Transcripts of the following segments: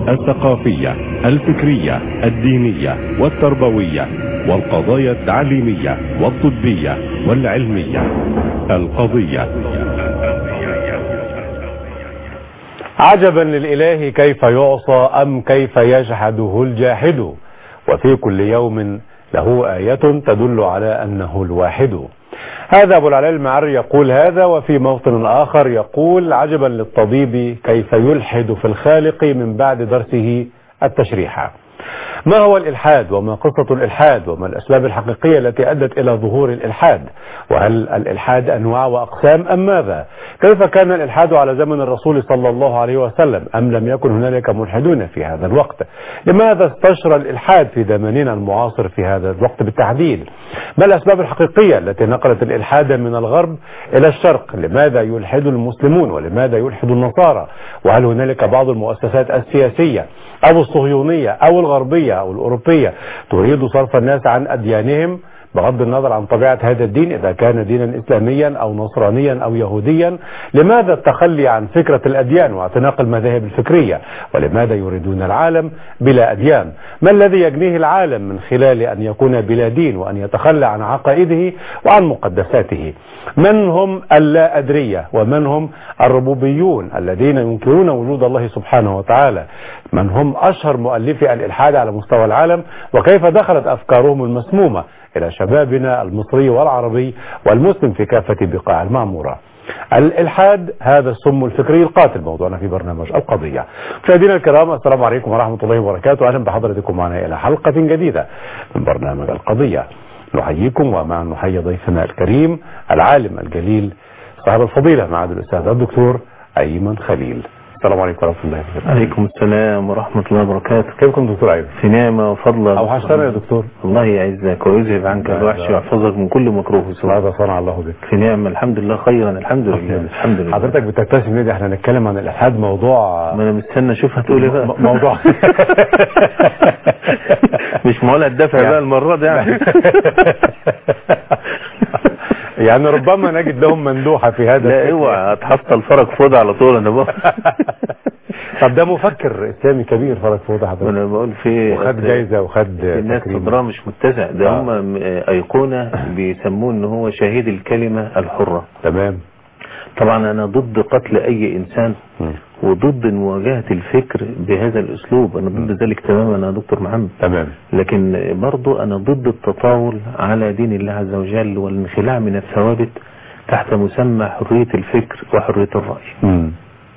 الثقافية الفكرية الدينية والتربوية والقضايا التعليمية والطبية والعلمية القضية عجبا للإله كيف يعصى أم كيف يجحده الجاحد وفي كل يوم له آية تدل على أنه الواحد هذا أبو العلاء المعري يقول هذا وفي موطن آخر يقول عجبا للطبيب كيف يلحد في الخالق من بعد درسه التشريح ما هو الإلحاد وما قصة الإلحاد وما الأسباب الحقيقية التي أدت إلى ظهور الإلحاد وهل الإلحاد أنواع وأقسام أم ماذا كيف كان الإلحاد على زمن الرسول صلى الله عليه وسلم أم لم يكن هنالك ملحدون في هذا الوقت لماذا استشرى الإلحاد في زماننا المعاصر في هذا الوقت بالتحديد ما الأسباب الحقيقية التي نقلت الإلحاد من الغرب إلى الشرق لماذا يلحد المسلمون ولماذا يلحد النصارى وهل هنالك بعض المؤسسات السياسية أو الصهيونية أو الغربية أو الأوروبية تريد صرف الناس عن أديانهم بغض النظر عن طبيعة هذا الدين إذا كان دينا إسلاميا أو نصرانيا أو يهوديا لماذا التخلي عن فكرة الأديان واعتناق المذاهب الفكرية ولماذا يريدون العالم بلا أديان ما الذي يجنيه العالم من خلال أن يكون بلا دين وأن يتخلى عن عقائده وعن مقدساته من هم اللا أدرية ومن هم الربوبيون الذين ينكرون وجود الله سبحانه وتعالى من هم أشهر مؤلفي الإلحاد على مستوى العالم وكيف دخلت أفكارهم المسمومة إلى شبابنا المصري والعربي والمسلم في كافة بقاع المعمورة الإلحاد هذا السم الفكري القاتل موضوعنا في برنامج القضية مشاهدينا الكرام السلام عليكم ورحمة الله وبركاته أهلا بحضرتكم معنا إلى حلقة جديدة من برنامج القضية نحييكم ومع نحيي ضيفنا الكريم العالم الجليل صاحب الفضيلة معاد الأستاذ الدكتور أيمن خليل السلام عليكم ورحمة الله وبركاته عليكم السلام ورحمة الله وبركاته كيفكم دكتور أيمن في نعمة وفضل أو حشتنا يا دكتور الله يعزك ويذهب عنك لا، الوحش لا. ويحفظك من كل مكروه وسوء هذا صنع الله بك في نعمة الحمد لله خيرا الحمد لله الحمد لله حضرتك بتبتسم ليه ده احنا هنتكلم عن الإلحاد موضوع ما انا مستنى اشوف هتقول ايه بقى م- موضوع مش معقول الدفع يعني- بقى المرة دي يعني يعني ربما نجد لهم مندوحة في هذا لا الفكر. اوعى هتحصل فرج فوضى على طول انا بقى طب ده مفكر إسلامي كبير فرج فوضى حضرتك انا بقول في وخد جايزة وخد الناس تكريم. صدرها مش متسع ده آه. هم م- ايقونة بيسموه ان هو شهيد الكلمة الحرة تمام طبعا انا ضد قتل اي انسان مم. وضد مواجهة الفكر بهذا الاسلوب انا ضد ذلك تماما يا دكتور محمد تمام لكن برضو انا ضد التطاول على دين الله عز وجل والانخلاع من الثوابت تحت مسمى حرية الفكر وحرية الرأي مم.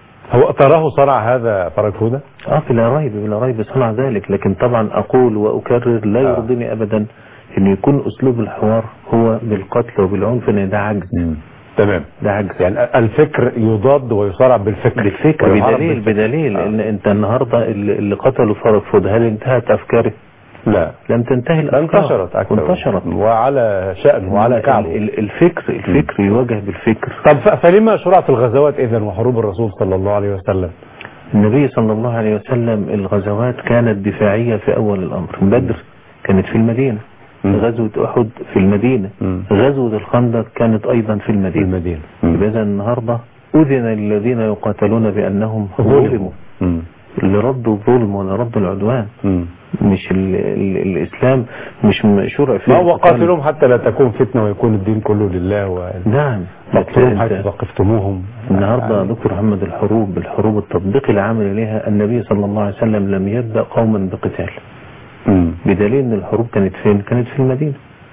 هو تراه صنع هذا فرج فوضى اه بلا ريب بلا ريب صنع ذلك لكن طبعا اقول واكرر لا آه. يرضيني ابدا ان يكون اسلوب الحوار هو بالقتل وبالعنف لان ده عجز تمام ده عجز يعني الفكر يضاد ويصارع بالفكر بالفكر ويعارض بدليل بالفكر. بدليل آه. ان انت النهارده اللي اللي قتلوا فرج فود هل انتهت افكاره؟ لا لم تنتهي الافكار انتشرت أكثر وانتشرت وعلى شأن وعلى كعبه ال- ال- الفكر الفكر يواجه بالفكر طب ف- فلما شرعت الغزوات إذا وحروب الرسول صلى الله عليه وسلم النبي صلى الله عليه وسلم الغزوات كانت دفاعية في أول الأمر بدر كانت في المدينة مم. غزوة أحد في المدينة مم. غزوة الخندق كانت أيضا في في المدينة المدينة يبقى إذا النهاردة أذن للذين يقاتلون بأنهم ظلموا مم. لرد الظلم ولرد العدوان مم. مش ال ال الإسلام مش مشروع فيه ما هو القتال. قاتلهم حتى لا تكون فتنة ويكون الدين كله لله و... نعم مقتلهم حيث أنت- ثقفتموهم النهاردة دكتور محمد الحروب الحروب التطبيق العملي لها النبي صلى الله عليه وسلم لم يبدأ قوما بقتال مم. بدليل ان الحروب كانت فين كانت في المدينة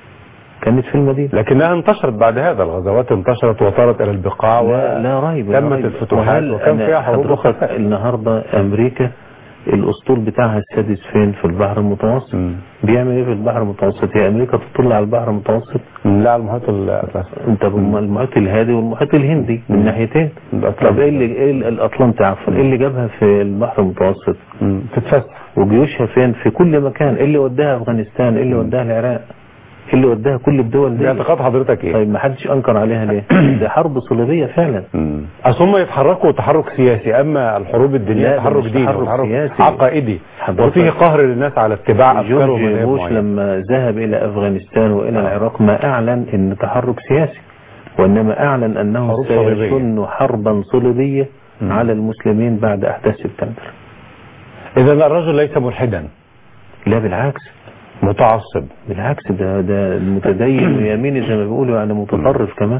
كانت في المدينة لكنها انتشرت بعد هذا الغزوات انتشرت وطارت إلى البقاع لا, لا ريب لا تمت ريب. الفتوحات وهل وكان أنا فيها حروب حضرتك وخسائر. النهاردة امريكا الاسطول بتاعها السادس فين في البحر المتوسط مم. بيعمل ايه في البحر المتوسط هي امريكا تطل على البحر المتوسط لا على المحيط الأطلسي انت المحيط الهادي والمحيط الهندي من ناحيتين الأطلنطي. طب ايه اللي ايه اللي- الاطلنطي عفوا ايه اللي جابها في البحر المتوسط مم. تتفسح وجيوشها فين في كل مكان ايه اللي وداها افغانستان ايه اللي وداها العراق ايه اللي وداها كل الدول دي باعتقاد حضرتك ايه؟ طيب ما حدش انكر عليها ليه ده حرب صليبيه فعلا مم. اصل هم يتحركوا تحرك سياسي اما الحروب الدينيه لا، ده تحرك مش ديني تحرك وتحرك سياسي. عقائدي حضرتك- وفيه قهر للناس على اتباع افكار جورج ومذاهب بوش معينه لما ذهب الى افغانستان والى العراق ما اعلن ان تحرك سياسي وانما اعلن انه حروب صليبية. سيشن حربا صليبيه مم. على المسلمين بعد احداث سبتمبر اذا الرجل ليس ملحدا لا بالعكس متعصب بالعكس ده ده المتدين ويميني زي ما بيقولوا يعني متطرف كمان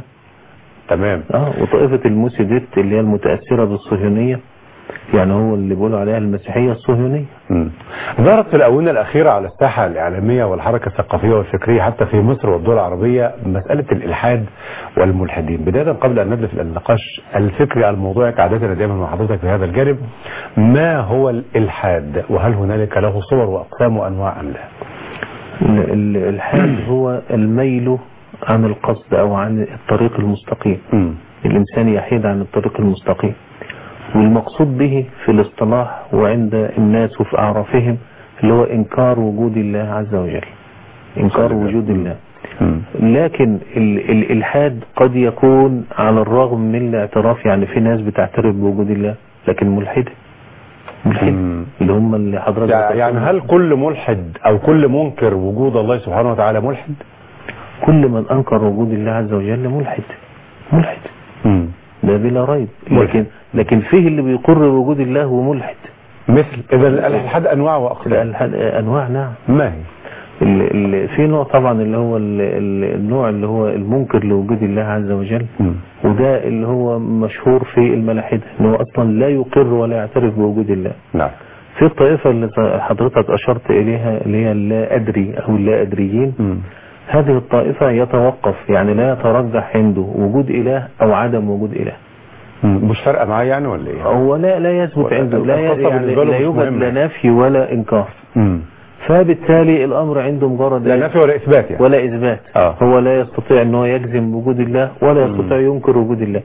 تمام اه وطائفة الموسيديت اللي هي المتأثرة بالصهيونية يعني هو اللي بيقولوا عليها المسيحية الصهيونية مم. ظهرت في الآونة الأخيرة على الساحة الإعلامية والحركة الثقافية والفكرية حتى في مصر والدول العربية مسألة الإلحاد والملحدين بداية قبل أن ندلف إلى النقاش الفكري الموضوعي كعادتنا دائما مع حضرتك في هذا الجانب ما هو الإلحاد وهل هنالك له صور وأقسام وأنواع أم لا ال- ال- الحاد هو الميل عن القصد أو عن الطريق المستقيم مم. الإنسان يحيد عن الطريق المستقيم والمقصود به في الاصطلاح وعند الناس وفي أعرافهم اللي هو إنكار وجود الله عز وجل إنكار صحيح. وجود الله مم. لكن ال- الإلحاد قد يكون على الرغم من الاعتراف يعني في ناس بتعترف بوجود الله لكن ملحدة ملحدة مم. اللي هم اللي حضرتك يعني يعني ذكرتهم. هل كل ملحد أو كل منكر وجود الله سبحانه وتعالى ملحد؟ كل من أنكر وجود الله عز وجل ملحد ملحد مم. ده بلا ريب ملحد. لكن لكن فيه اللي بيقر بوجود الله وملحد مثل إذا الإلحاد أنواع وأقسام الألحاد- أنواع نعم ما هي؟ ال- ال- في نوع طبعا اللي هو ال- ال- النوع اللي هو المنكر لوجود الله عز وجل مم. وده اللي هو مشهور في الملاحدة ان هو اصلا لا يقر ولا يعترف بوجود الله نعم في الطائفة اللي حضرتك اشرت اليها اللي هي اللا ادري او اللا ادريين مم. هذه الطائفة يتوقف يعني لا يترجح عنده وجود اله او عدم وجود اله مم. مش فارقة معاه يعني ولا إيه؟ هو لا لا يثبت ولا- عنده لا القصة يعني بالنسبة له لا مش يوجد مهمة. لا نفي ولا انكار مم. فبالتالي الامر عنده مجرد لا إيه؟ نفي ولا إثبات يعني ولا اثبات آه. هو لا يستطيع ان هو يجزم بوجود الله ولا مم. يستطيع ينكر وجود الله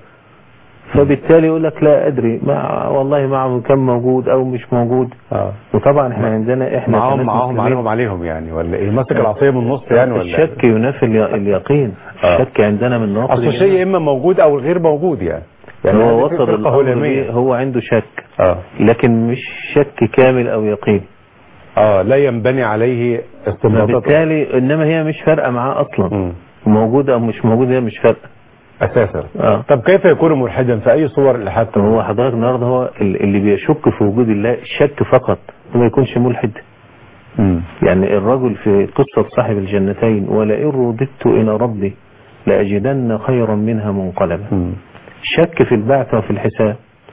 فبالتالي يقول لك لا ادري ما والله معه كم موجود او مش موجود اه وطبعا احنا عندنا احنا معاهم كناس معاهم مسلمين عليهم عليهم يعني ولا ايه ماسك العصايه من النص يعني ولا الشك ينافي الي- اليقين آه. الشك عندنا من نواقض اصل الإيمان. شيء اما موجود او غير موجود يعني يعني هذه هو في وصل فرقة الامر هلامية. ليه هو عنده شك اه لكن مش شك كامل او يقين اه لا ينبني عليه استنباطات فبالتالي انما هي مش فارقه معاه اصلا مم. موجوده او مش موجوده هي مش فارقه اساسا اه طب كيف يكون ملحدا في اي صور الالحاد طب هو حضرتك النهارده هو ال- اللي بيشك في وجود الله الشك فقط وما يكونش ملحد مم. يعني الرجل في قصة صاحب الجنتين ولئن رددت إلى ربي لأجدن خيرا منها منقلبا مم. شك في البعث وفي الحساب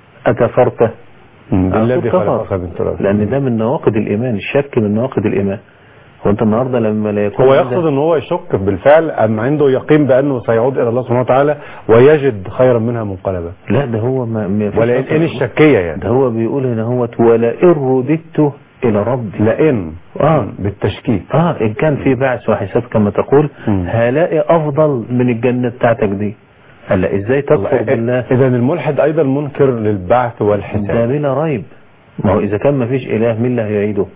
أكفرته مم. أقول الذي كفر. خلقك من تراب لأن ده من نواقض الإيمان الشك من نواقض الإيمان وأنت النهاردة لما لا يكون هو عندك- يقصد ان هو يشك بالفعل ام عنده يقين بانه سيعود الى الله سبحانه وتعالى ويجد خيرا منها منقلبا لا ده هو ما ما فيش ولا أصلاً- ان الشكيه يعني ده هو بيقول هنا هو ولئن رددت إلى ربي لئن آه. بالتشكيك اه ان كان في بعث وحساب كما تقول مم. هلاقي افضل من الجنة بتاعتك دي هلا ازاي تكفر بالله اذا الملحد ايضا منكر للبعث ده والحساب بلا ريب ما هو اذا كان ما فيش اله مين اللي هيعيده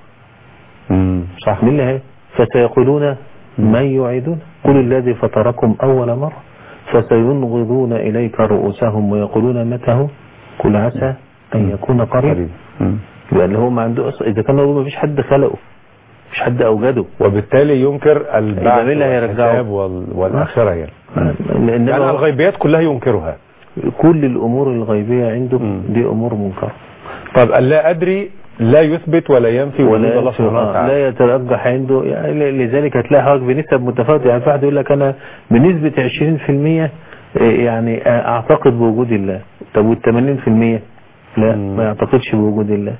مم. صح مين اللي هي فسيقولون من يعيدون قل الذي فطركم اول مرة فسينغضون اليك رؤوسهم ويقولون متى هو قل عسى ان يكون قريب قريب مم. لان هو ما عنده أصلا اذا كان هو ما فيش حد خلقه مش حد اوجده وبالتالي ينكر البعث مين اللي هيرجعه؟ والحساب وال- والاخره يعني لان يعني هو- الغيبيات كلها ينكرها كل الامور الغيبيه عنده مم. دي امور منكره طب لا ادري لا يثبت ولا ينفي وجود ولا الله سبحانه آه، وتعالى لا يترجح عنده يعني ل- لذلك هتلاقي حضرتك بنسب متفاوته يعني في واحد يقول لك انا بنسبه 20% يعني اعتقد بوجود الله طب وال 80% لا مم. ما يعتقدش بوجود الله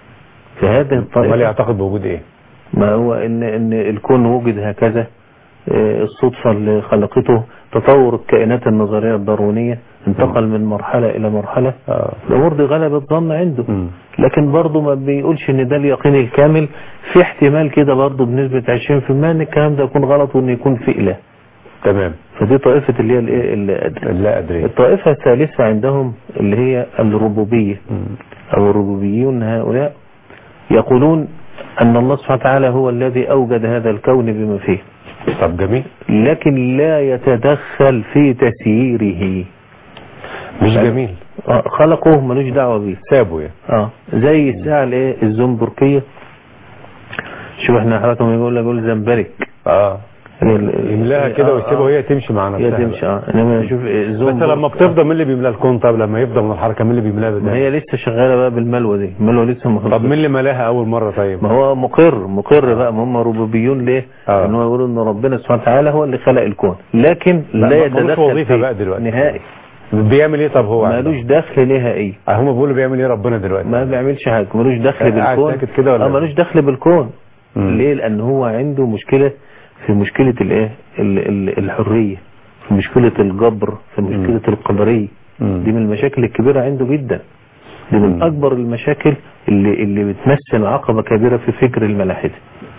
فهذه ولا الطائفه يعتقد بوجود ايه ما هو ان ان الكون وجد هكذا آه، الصدفه اللي خلقته تطور الكائنات النظريه الداروينيه انتقل من مرحله الى مرحله آه. الامور دي غلبت ظن عنده مم. لكن برضه ما بيقولش ان ده اليقين الكامل في احتمال كده برضه بنسبة 20% ان الكلام ده يكون غلط وان يكون في اله تمام فدي طائفة اللي هي الايه اللي أدري. لا ادري الطائفة الثالثة عندهم اللي هي الربوبية مم. او الربوبيون هؤلاء يقولون ان الله سبحانه وتعالى هو الذي اوجد هذا الكون بما فيه طب جميل لكن لا يتدخل في تسييره مش جميل آه، خلقه ملوش دعوة بيه سابه يعني اه زي الساعة الايه الزنبركية شوف احنا حضرتك لما يقول لك يقول زنبرك اه يملاها كده ويسيبها وهي تمشي مع هي نفسها تمشي اه انما اشوف بس لما بتفضى مين اللي بيملاها الكون طب لما يفضى من الحركه مين اللي بيملاها ما بدل هي لسه شغاله بقى بالملوى دي الملوى لسه ما طب مين اللي ملاها اول مره طيب ما هو مقر مقر بقى ما هم ربوبيون ليه؟ آه. ان هو يقولوا ان ربنا سبحانه وتعالى هو اللي خلق الكون لكن لا، لا ملوش يتدخل وظيفة فيه بقى دلوقتي. نهائي بيعمل ايه طب هو مالوش دخل نهائي آه، هم بيقولوا بيعمل ايه ربنا دلوقتي ما بيعملش حاجه ملوش دخل قاعد بالكون ساكت كده ولا اه إيه؟ ملوش دخل بالكون مم. ليه لان هو عنده مشكله في مشكله الايه ال- ال- الحريه في مشكله الجبر في مشكله القدريه مم. دي من المشاكل الكبيره عنده جدا دي من مم. اكبر المشاكل اللي اللي بتمثل عقبه كبيره في فكر الملاحده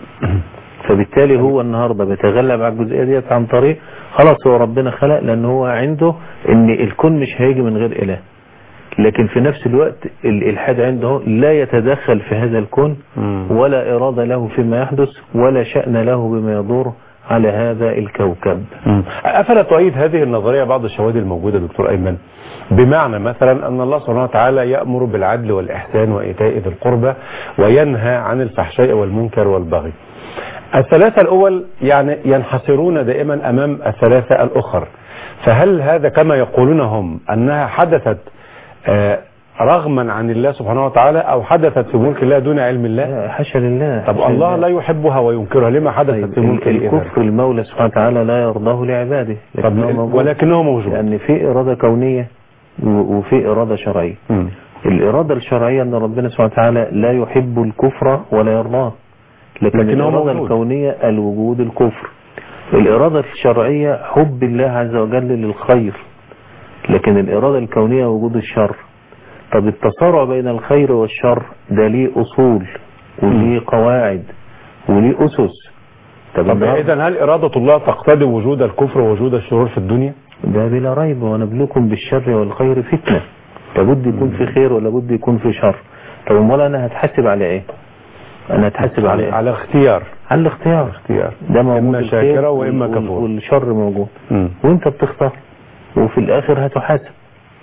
فبالتالي هو النهارده بيتغلب على الجزئيه ديت عن طريق خلاص هو ربنا خلق لان هو عنده ان الكون مش هيجي من غير اله لكن في نفس الوقت الالحاد عنده لا يتدخل في هذا الكون مم. ولا اراده له فيما يحدث ولا شان له بما يدور على هذا الكوكب مم. أفلا تؤيد هذه النظرية بعض الشواهد الموجودة دكتور أيمن بمعنى مثلا أن الله سبحانه وتعالى يأمر بالعدل والإحسان وإيتاء ذي القربى وينهى عن الفحشاء والمنكر والبغي الثلاثة الأول يعني ينحصرون دائما أمام الثلاثة الأخر فهل هذا كما يقولون هم أنها حدثت آه، رغما عن الله سبحانه وتعالى أو حدثت في ملك الله دون علم الله لا حاشا لله طب حاشا الله لله. لا يحبها وينكرها لما حدثت طيب في ملك ال- الإذن الكفر المولى سبحانه وتعالى لا يرضاه لعباده طب لكنه موجود. ولكنه موجود لأن في إرادة كونية و- وفي إرادة شرعية مم. الإرادة الشرعية أن ربنا سبحانه وتعالى لا يحب الكفر ولا يرضاه لكن لكنه الإرادة موجود. الكونية الوجود الكفر الإرادة الشرعية حب الله عز وجل للخير لكن الإرادة الكونية وجود الشر طب التصارع بين الخير والشر ده ليه أصول وليه قواعد وليه أسس طب طب النهاردة- اذا هل اراده الله تقتضي وجود الكفر ووجود الشرور في الدنيا؟ ده بلا ريب ونبلوكم بالشر والخير فتنة لابد يكون في خير ولا بد يكون في شر طب امال انا هتحاسب على ايه انا هتحاسب على ايه على اختيار على الاختيار اختيار ده موجود اما الخير شاكرا واما وال- كفور والشر موجود مم. وانت بتختار وفي الاخر هتحاسب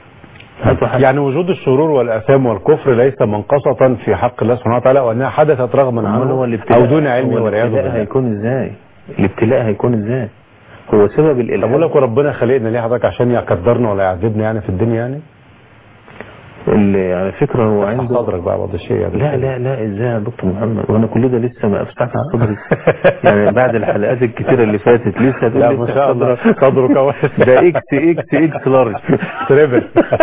هتحاسب يعني وجود الشرور والاثام والكفر ليس منقصة في حق الله سبحانه وتعالى وانها حدثت رغما امال هو عنه الابتلاء او دون علم هو والعياذ الابتلاء بالله هيكون ازاي الابتلاء هيكون ازاي هو سبب طب الالحاد اقول لك وربنا خلقنا ليه حضرتك عشان يقدرنا ولا يعذبنا يعني في الدنيا يعني؟ اللي على فكرة هو افتح عنده صدرك بقى بعض الشيء يعني لا لا لا ازاي يا دكتور محمد وانا كل ده لسه ما افتحت صدري يعني بعد الحلقات الكتيره اللي فاتت لسه لا تقول ما لسه شاء الله صدرك صدرك واسع ده اكس اكس اكس لارج تريبل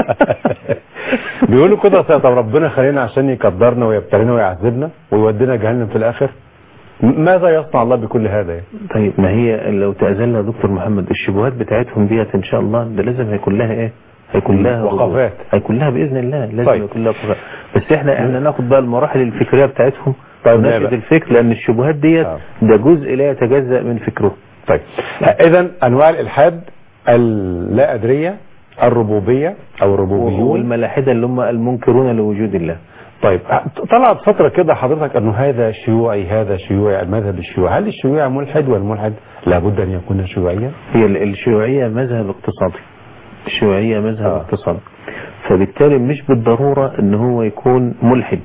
بيقولوا كده أصل طب ربنا خلينا عشان يقدرنا ويبتلينا ويعذبنا ويودينا جهنم في الاخر م- ماذا يصنع الله بكل هذا يعني؟ طيب ما هي لو تأذن يا دكتور محمد الشبهات بتاعتهم ديت ان شاء الله ده لازم هيكون لها ايه هيكون لها ردود. وقفات. هيكون لها باذن الله لازم طيب. يكون لها وقفات بس احنا احنا ناخد بقى المراحل الفكريه بتاعتهم طيب، لا ونشهد بقى. الفكر لان الشبهات ديت آه. ده جزء لا يتجزأ من فكره طيب اذا انواع الالحاد اللا ادريه الربوبيه او الربوبيون والملاحده اللي هم المنكرون لوجود الله طيب طلعت فتره كده حضرتك انه هذا شيوعي هذا شيوعي المذهب الشيوعي هل الشيوعي ملحد والملحد لابد ان يكون شيوعيا؟ هي ال- الشيوعية مذهب اقتصادي الشيوعية مذهب آه. اقتصادي فبالتالي مش بالضرورة ان هو يكون ملحد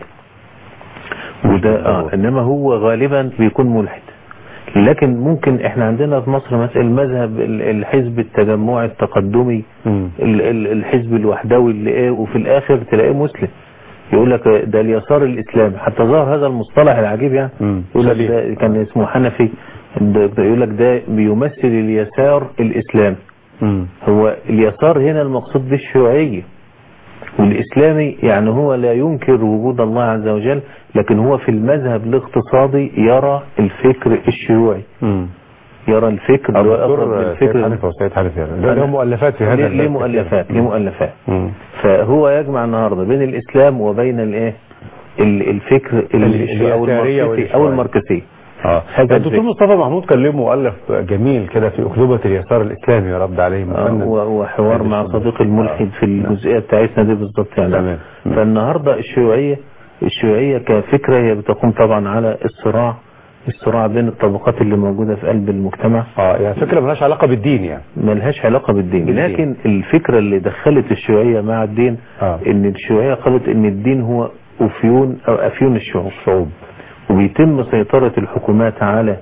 وده آه بالضرورة. انما هو غالبا بيكون ملحد لكن ممكن احنا عندنا في مصر مثلا المذهب ال- الحزب التجمعي التقدمي مم. ال- ال- الحزب الوحدوي اللي ايه وفي الاخر تلاقيه مسلم يقول لك ده اليسار الاسلامي حتى ظهر هذا المصطلح العجيب يعني مم. يقول لك سليم. ده كان اسمه حنفي ده- ده يقول لك ده بيمثل اليسار الاسلامي مم. هو اليسار هنا المقصود بالشيوعية والإسلامي يعني هو لا ينكر وجود الله عز وجل لكن هو في المذهب الاقتصادي يرى الفكر الشيوعي مم. يرى الفكر اللي هو أقرب الدكتور سيد للفكر حنيفه وسيد حنيفه يعني له- له مؤلفات في هذا ليه- ليه الباب مؤلفات كثيرة. ليه مؤلفات مم. فهو يجمع النهارده بين الإسلام وبين الإيه ال- الفكر ال- اليسارية أو الماركسي أو والشيوعية. الماركسي اه هذا الدكتور الفكر. مصطفى محمود كان له مؤلف جميل كده في أكذوبة اليسار الإسلامي رد عليه آه، مفند. و- وحوار مع هذا صديق الملحد في آه. الجزئية بتاعتنا دي بالظبط يعني تمام. مم. فالنهاردة الشيوعية الشيوعية كفكرة هي بتقوم طبعا على الصراع الصراع بين الطبقات اللي موجودة في قلب المجتمع اه يعني فكرة ملهاش علاقة بالدين يعني ملهاش علاقة بالدين بالدين. لكن الفكرة اللي دخلت الشيوعية مع الدين آه. ان الشيوعية قالت ان الدين هو أفيون أو أفيون الشعوب شعوب وبيتم سيطرة الحكومات على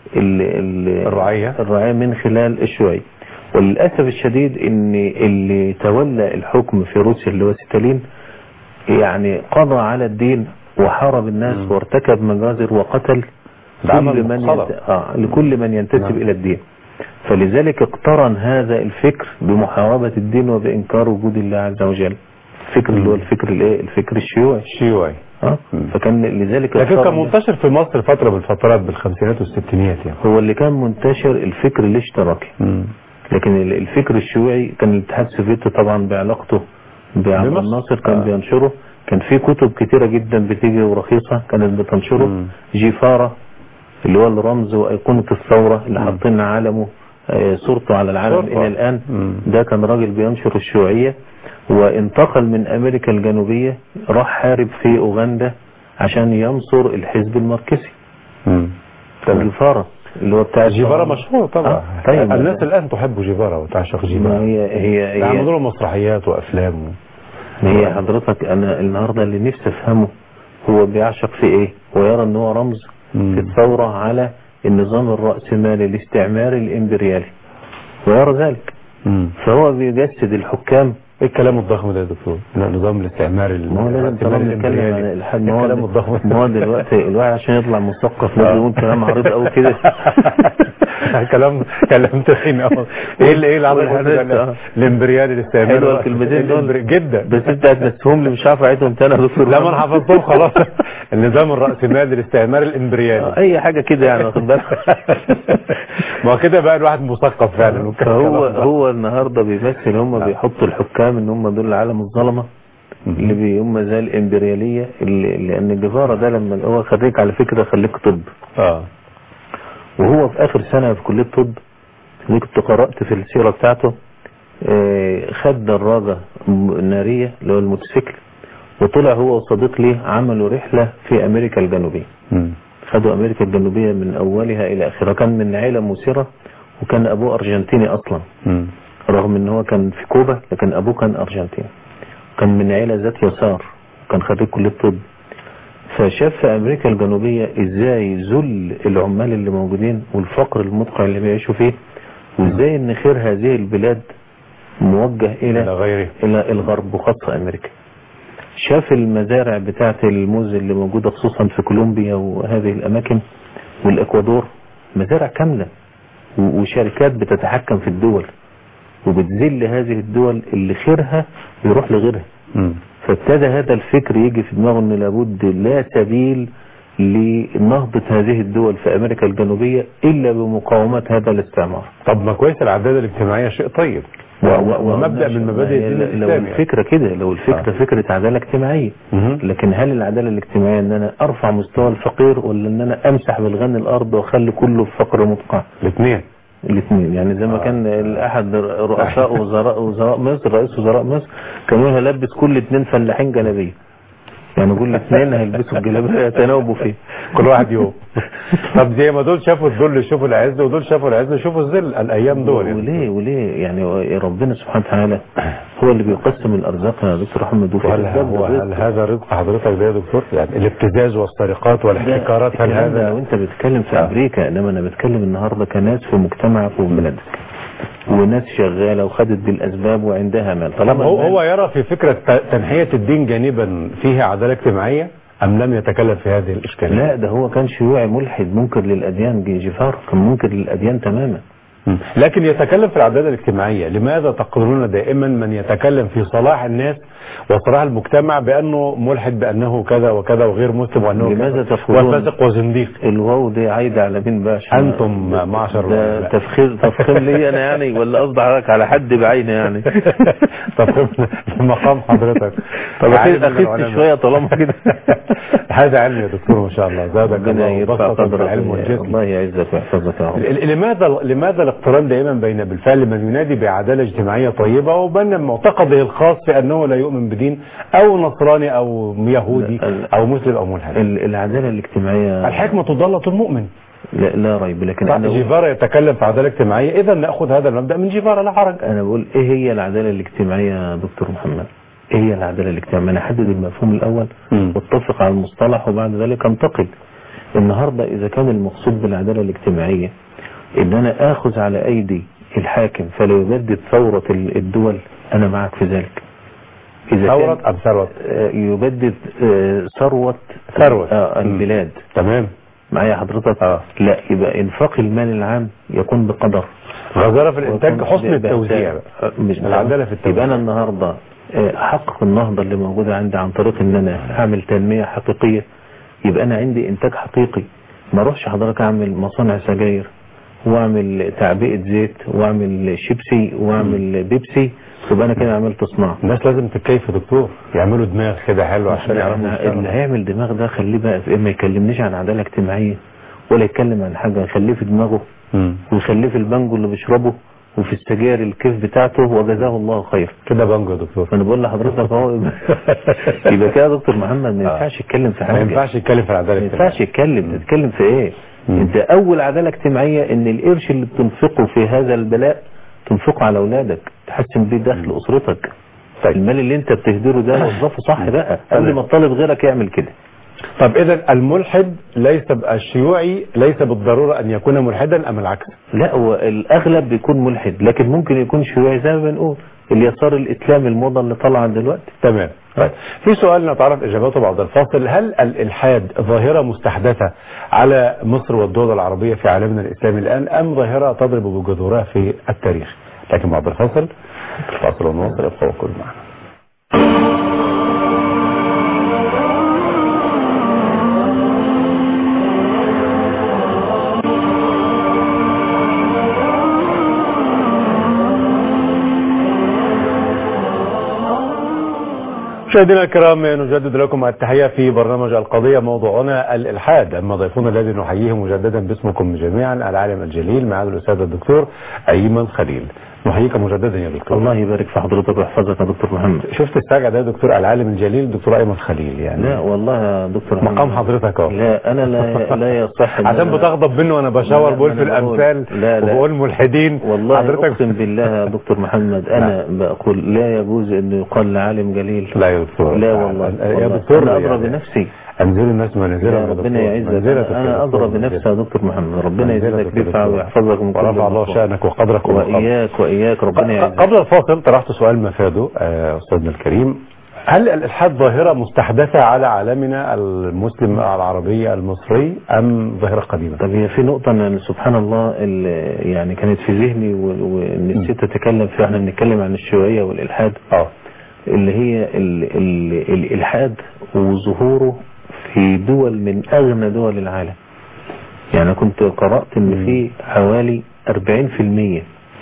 ال ال الرعية. الرعية من خلال الشيوعية وللأسف الشديد ان اللي تولى الحكم في روسيا اللي هو ستالين يعني قضى على الدين وحارب الناس مم. وارتكب مجازر وقتل بعمل كل من مقصلة. ينت... آه لكل من ينتسب نعم. إلى الدين فلذلك اقترن هذا الفكر بمحاربة الدين وبإنكار وجود الله عز وجل الفكر اللي هو الفكر الايه الفكر الشيوعي الشيوعي اه مم. فكان لذلك لكن كان اقترن- منتشر في مصر فترة من الفترات بالخمسينات والستينيات يعني هو اللي كان منتشر الفكر الاشتراكي لكن ال- الفكر الشيوعي كان الاتحاد السوفيتي طبعا بعلاقته بعبد بمصر. الناصر كان آه. بينشره كان في كتب كتيرة جدا بتيجي ورخيصة كانت بتنشره مم. جيفارة اللي هو الرمز وأيقونة الثورة اللي مم. حاطين علمه آه، صورته على العالم صورته. إلى الآن مم. ده كان راجل بينشر الشيوعية وانتقل من أمريكا الجنوبية راح حارب في أوغندا عشان ينصر الحزب الماركسي مم. تمام. جيفارة اللي هو بتاع جيفارا الثورة. مشهور طبعا آه، طيب. الناس الآن تحب جيفارا وتعشق ما جيفارا هي هي عملوا هي, له مسرحيات وأفلام هي حضرتك أنا النهاردة اللي نفسي أفهمه هو بيعشق في إيه ويرى إن هو رمز مم. في الثورة على النظام الرأسمالي الاستعماري الإمبريالي ويرى ذلك مم. فهو بيجسد الحكام ايه الكلام الضخم ده يا دكتور؟ النظام الاستعماري ما هو لازم طبعا الاستعماري نتكلم عن الإمبريالي. الإلحاد إيه ما هو الكلام الضخم ما هو دلوقتي الواحد عشان يطلع مثقف لازم يقول كلام عريض قوي كده كلام كلام تخين قوي ايه اللي ايه اللي عمل والحاجات، ده؟ آه. الامبريالي الاستعماري حلوة الكلمتين دول. الإمبري- جدا بس أنت هتنسهم لي مش عارف أعيدهم تاني يا دكتور لا ما انا حفظتهم خلاص النظام الرأسمالي الاستعماري الامبريالي آه، أي حاجة كده يعني واخد بالك ما هو كده بقى الواحد مثقف فعلا فهو هو النهارده بيمثل هم بيحطوا الحكام ان هم دول العالم الظلمه اللي بي هم زي الامبرياليه اللي لان جيفارا ده لما هو خريج على فكره خريج طب اه وهو في اخر سنه في كليه طب اللي كنت قرات في السيره بتاعته آه، خد دراجه م- ناريه اللي هو الموتوسيكل وطلع هو وصديق ليه عملوا رحله في امريكا الجنوبيه مم. خدوا امريكا الجنوبيه من اولها الى اخرها كان من عيله مثيره وكان ابوه ارجنتيني اصلا مم. رغم ان هو كان في كوبا لكن ابوه كان ارجنتيني كان من عيلة ذات يسار كان خريج كلية طب فشاف في امريكا الجنوبية ازاي ذل العمال اللي موجودين والفقر المدقع اللي بيعيشوا فيه وازاي ان خير هذه البلاد موجه الى الى غيره الى الغرب وخاصة امريكا شاف المزارع بتاعة الموز اللي موجودة خصوصا في كولومبيا وهذه الاماكن والاكوادور مزارع كاملة و- وشركات بتتحكم في الدول وبتذل هذه الدول اللي خيرها يروح لغيرها مم. فابتدى هذا الفكر يجي في دماغه ان لابد لا سبيل لنهضة هذه الدول في امريكا الجنوبية الا بمقاومة هذا الاستعمار طب ما كويس العداله الاجتماعيه شيء طيب و- و- ومبدا من مبادئ الدين لو الاسلامي الفكرة كده لو الفكرة آه. فكرة عدالة اجتماعية مهم. لكن هل العدالة الاجتماعية ان انا ارفع مستوى الفقير ولا ان انا امسح بالغني الارض واخلي كله في فقر مدقع الاثنين الاثنين يعني زي ما آه. كان احد رؤساء وزراء وزراء مصر رئيس وزراء مصر كان يقول هلبس كل اثنين فلاحين جلابيه يعني كل اثنين هيلبسوا الجلابيه يتناوبوا فيه كل واحد يوم طب زي ما دول شافوا الذل شوفوا العز ودول شافوا العز شوفوا الذل الايام دول يعني. وليه وليه يعني ربنا سبحانه وتعالى هو اللي بيقسم الارزاق يا دكتور احمد وفي وهل أسباب هو هل للرزق. هذا رزق حضرتك ده يا دكتور يعني الابتزاز والسرقات والاحتكارات هل الكلام ده لو هذا انت بتتكلم في آه. امريكا انما انا بتكلم النهارده كناس في مجتمعك وفي بلدك وناس شغاله وخدت بالاسباب وعندها مال طب طالما هو المال- هو يرى في فكره ت- تنحيه الدين جانبا فيها عداله اجتماعيه ام لم يتكلم في هذه الاشكاليه؟ لا ده هو كان شيوعي ملحد منكر للأديان جي- جفار كان منكر للأديان تماما مم. لكن يتكلم في العداله الاجتماعيه، لماذا تقولون دائما من يتكلم في صلاح الناس وصلاح المجتمع بانه ملحد بانه كذا وكذا وغير مسلم وانه لماذا كذا تقولون- وفاسق وزنديق؟ الواو دي عايدة على مين باشا أنتم معشر ده العلماء. تفخيم تفخيم لي أنا يعني ولا قصدي حضرتك على حد بعينه يعني طب مقام حضرتك طب عالم أخذ من أخذت العلماء. شوية طالما كده هذا علم يا دكتور ما شاء الله زادك ربنا الله يرفع بسطة في قدرك العلم والجسم الله يعزك ويحفظك يا رب ل- لماذا لماذا الاقتران دائما بين بالفعل من ينادي بعداله اجتماعيه طيبه وبين معتقده الخاص في انه لا يؤمن بدين او نصراني او يهودي لا، او مسلم او ملحد ال- العدالة الاجتماعية الحكمه ضاله المؤمن لا, لا ريب لكن صح، أنا بقول- جيفارا يتكلم في عداله اجتماعيه اذا ناخذ هذا المبدا من جيفارا لا حرج أنا بقول إيه هي العدالة الاجتماعية يا دكتور محمد إيه هي العدالة الاجتماعية أنا أحدد المفهوم الأول مم. واتفق على المصطلح وبعد ذلك انتقل النهاردة إذا كان المقصود بالعدالة الاجتماعية إن أنا آخذ على أيدي الحاكم فلا يبدد ثورة ال- الدول أنا معك في ذلك إذا ثورة كان أم ثروة آه، يبدد آه، ثروة ثروة. آه، مم. البلاد تمام معايا حضرتك آه. لا يبقى إنفاق المال العام يكون بقدر غزارة في الإنتاج ويكون حسن ب- التوزيع آه، مش العدالة في التوزيع. يبقى أنا النهاردة آه، أحقق النهضة اللي موجودة عندي عن طريق إن أنا أعمل تنمية حقيقية يبقى أنا عندي إنتاج حقيقي ما أروحش حضرتك أعمل مصانع سجاير واعمل تعبئة زيت واعمل شيبسي واعمل بيبسي يبقى انا كده عملت صناعة الناس لازم تتكيف يا دكتور يعملوا دماغ كده حلو عشان يعرفوا اللي يشتغلوا. هيعمل دماغ ده خليه بقى في ما يكلمنيش عن عدالة اجتماعية ولا يتكلم عن حاجة خليه في دماغه مم. ويخليه في البانجو اللي بيشربه وفي السجاير الكيف بتاعته وجزاه الله خير كده بانجو يا دكتور فانا بقول لحضرتك اهو يبقى- يبقى كده يا دكتور محمد ما ينفعش يتكلم في ما حاجة ينفعش يتكلم في العدالة ما ينفعش يتكلم تتكلم في ايه مم. انت اول عدالة اجتماعية ان القرش اللي بتنفقه في هذا البلاء تنفقه على اولادك تحسن بيه دخل اسرتك طيب. المال اللي انت بتهدره ده وظفه صح بقى قبل ما تطالب غيرك يعمل كده طب إذا الملحد ليس ب- الشيوعي ليس بالضرورة أن يكون ملحدا أم العكس لا هو الاغلب بيكون ملحد لكن ممكن يكون شيوعي زي ما بنقول اليسار الاسلامي الموضة اللي طالعه دلوقتي تمام طيب في سؤال نتعرف إجابته بعد الفاصل هل الإلحاد ظاهرة مستحدثة على مصر والدول العربية في عالمنا الإسلامي الآن أم ظاهرة تضرب بجذورها في التاريخ لكن بعد الفاصل فاصل ونواصل ابقوا كل معنا مشاهدينا الكرام نجدد لكم التحية في برنامج القضية موضوعنا الإلحاد أما ضيفنا الذي نحييه مجددا باسمكم جميعا العالم الجليل معالي الأستاذ الدكتور أيمن خليل نحييك مجددا يا دكتور الله يبارك في حضرتك ويحفظك يا دكتور محمد شفت الساجع ده يا دكتور العالم الجليل دكتور أيمن خليل يعني لا والله يا دكتور محمد مقام حضرتك اهو لا انا لا لا يصح إن عشان أنا- بتغضب منه وانا بشاور لا، بقول ما في أنا بقول- الامثال لا، لا. وبقول ملحدين والله حضرتك اقسم بالله يا دكتور محمد انا بقول لا يجوز انه يقال لعالم جليل لا يا دكتور لا والله يا والله. دكتور انا ادرى يعني بنفسي انزل الناس منازلهم لا يا ربنا دكتور. يعزك منزلتك انا يا أنا دكتور، ادرى بنفسي يا دكتور محمد ربنا منزلتك يزيدك يا رفعه دكتور. ويحفظك من كل ورفع الله مكروه. شأنك وقدرك ومقامك. واياك واياك ربنا يعزك قبل الفاصل طرحت سؤال مفاده آه، أستاذنا الكريم هل الإلحاد ظاهرة مستحدثة على عالمنا المسلم العربي المصري أم ظاهرة قديمة؟ طب هي في نقطة أنا سبحان الله ال- يعني كانت في ذهني و- ونسيت أتكلم فيها احنا بنتكلم عن الشيوعية والإلحاد اه اللي هي ال ال الإلحاد وظهوره في دول من أغنى دول العالم يعني كنت قرأت إن في حوالي 40%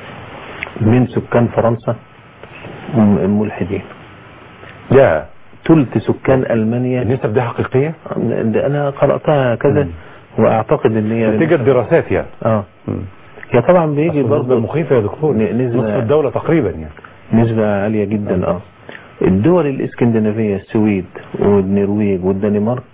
من سكان فرنسا م- ملحدين يا ثلث سكان ألمانيا النسب دي حقيقية؟ ده أنا قرأتها كذا وأعتقد إن هي نتيجة دراسات يعني اه مم. هي طبعا بيجي نسبة برضه مخيفة يا دكتور ن- نسبة- نصف الدولة تقريبا يعني نسبة عالية جدا اه الدول الاسكندنافية السويد والنرويج والدنمارك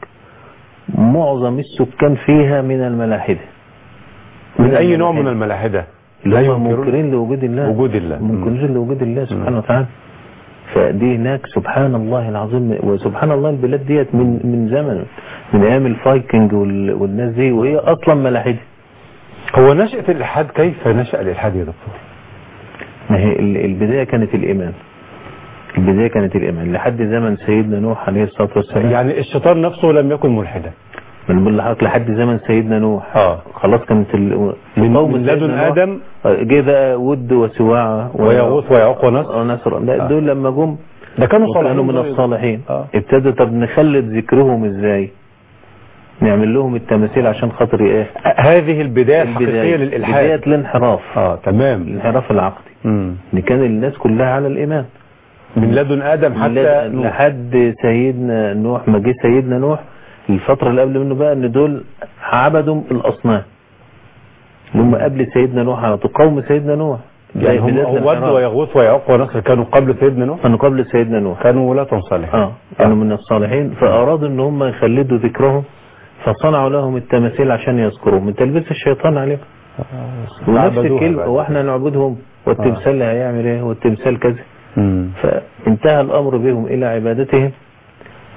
معظم السكان فيها من الملاحدة من أي نوع من الملاحدة. الملاحدة؟ اللي لا هم ينكرون منكرين لوجود الله وجود الله. منكرين لوجود الله سبحانه وتعالى فدي هناك سبحان الله العظيم وسبحان الله البلاد ديت من من زمن من ايام الفايكنج وال- والناس دي وهي اصلا ملاحده هو نشأة الإلحاد كيف نشأ الإلحاد يا دكتور؟ ما هي ال- البدايه كانت الايمان البدايه كانت الايمان لحد زمن سيدنا نوح عليه الصلاه والسلام يعني الشيطان نفسه لم يكن ملحدا من بقول لحضرتك لحد زمن سيدنا نوح اه خلاص كانت ال... من, قوم من سيدنا لدن نوح، آدم آه، جه بقى ود وسواعه و- ويغوث ويعوق ونسر ونسر لا آه. دول لما جم ده كانوا صالحين وكانوا من دول. الصالحين آه. ابتدوا طب نخلد ذكرهم ازاي نعمل لهم التماثيل عشان خاطر ايه هذه البداية الحقيقية بداية للإلحاد الانحراف اه تمام الانحراف العقدي مم. ان كان الناس كلها على الايمان من لدن آدم حتى لد- نوح. لحد سيدنا نوح ما جه سيدنا نوح الفترة اللي قبل منه بقى ان دول عبدوا الاصنام اللي هم قبل سيدنا نوح على طول قوم سيدنا نوح يعني هم بداية ود الانحراف. ويغوث ويعوق ونسر كانوا قبل سيدنا نوح كانوا قبل سيدنا نوح كانوا ولاة صالحين اه كانوا من الصالحين فارادوا ان هم يخلدوا ذكرهم فصنعوا لهم التماثيل عشان يذكروهم من تلبيس الشيطان عليهم ونفس عبدوها الكلمة بعد. هو احنا نعبدهم والتمثال هيعمل ايه والتمثال كذا مم. فانتهى الامر بهم الى عبادتهم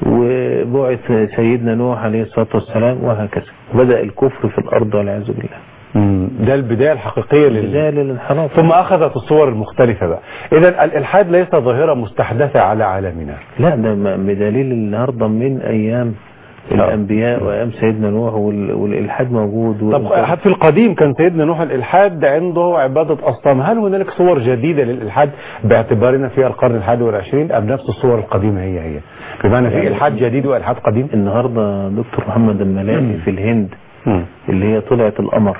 وبعث سيدنا نوح عليه الصلاة والسلام وهكذا بدأ الكفر في الأرض والعياذ بالله مم. ده البداية الحقيقية لل... بداية للانحراف ثم أخذت الصور المختلفة بقى إذا الإلحاد ليس ظاهرة مستحدثة على عالمنا لا ده م- بدليل النهارده من أيام الأنبياء وأيام سيدنا نوح وال- والإلحاد موجود وال- طب حتى في القديم كان سيدنا نوح الإلحاد عنده عبادة أصنام هل هنالك صور جديدة للإلحاد باعتبارنا في القرن الحادي والعشرين أم نفس الصور القديمة هي هي بمعنى في يعني- إلحاد جديد وإلحاد قديم النهارده دكتور محمد الملاحي في الهند مم. اللي هي طلعت القمر